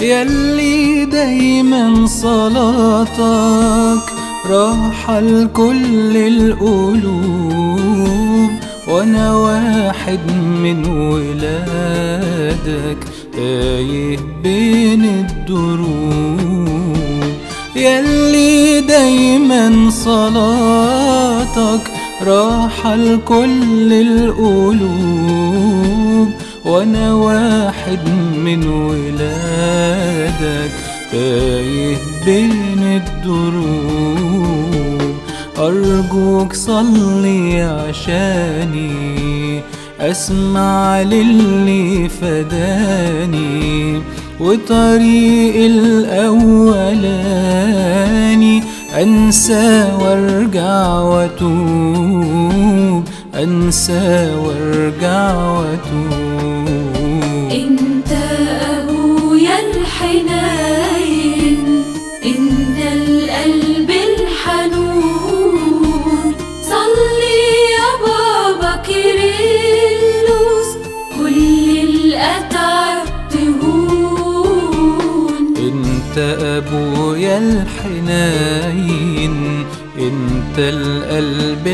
يلي دايما صلاتك راحة لكل القلوب وانا واحد من ولادك تايه بين الدروب يلي دايما صلاتك راحة لكل القلوب وانا واحد من ولادك تايه بين الدروب أرجوك صلي عشاني أسمع للي فداني وطريق الأولاني أنسى وارجع واتوب أنسى وارجع واتوب انت ابويا الحنين انت القلب الحنون صلي يا بابا كيرلس كل الاتعاب تهون انت ابويا الحنين انت القلب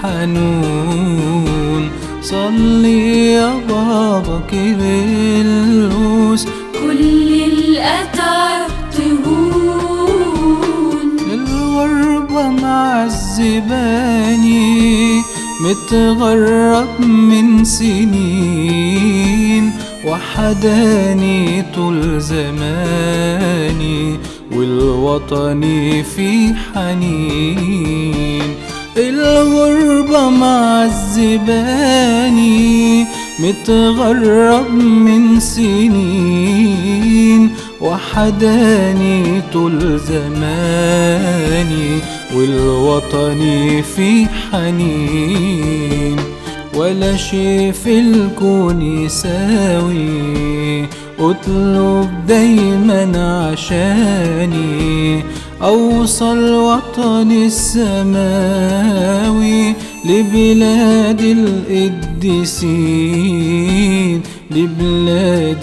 الحنون صلي يا بابا كيرلس كل الاتعاب تهون الغربة معذباني متغرب من سنين وحداني طول زماني والوطني في حنين الغربة معذباني متغرب من سنين وحداني طول زماني والوطني في حنين ولا شي في الكون يساوي اطلب دايما عشاني اوصل وطني السماوي لبلاد القديسين لبلاد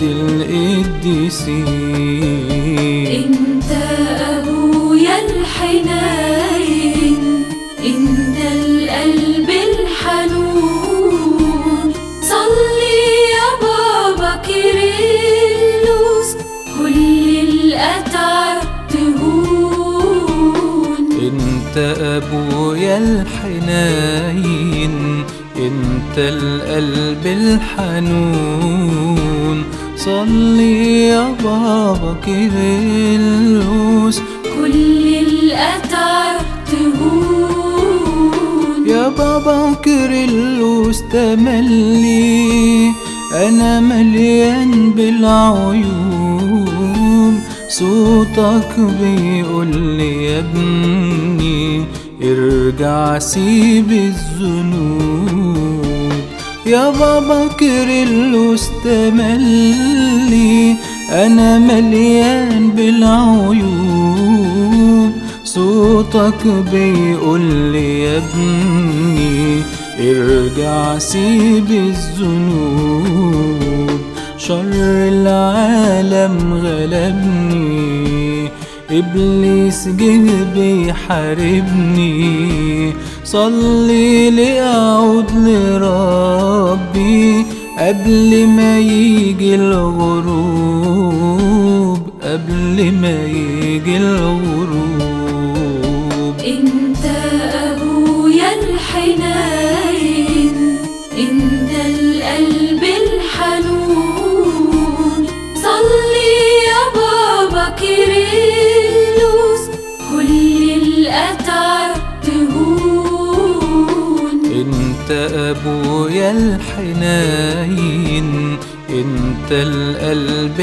القديسين انت ابويا الحنين انت القلب الحنون صلي يا بابا كيرلس كل الاتعاب تهون انت ابويا الحنين انت القلب الحنون صلي يا بابا كيرلس كل الاتعاب تهون يا بابا كيرلس تملي انا مليان بالعيوب صوتك بيقول لي يا ابني ارجع سيب الذنوب يا بابا كيرلس تملي انا مليان بالعيوب صوتك بيقول لي يا ابني ارجع سيب الذنوب شر العالم غلبني إبليس جه بيحاربني صلي لأعود لربي قبل ما يجي الغروب قبل ما يجي الغروب انت ابويا الحنين انت القلب الحنون صلي يا بابا كيرلس كل الاتعاب تهون انت ابويا الحنين انت القلب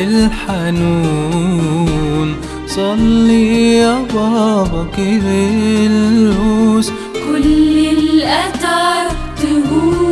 الحنون صلي يا بابا كيرلس كل الاتعاب تهون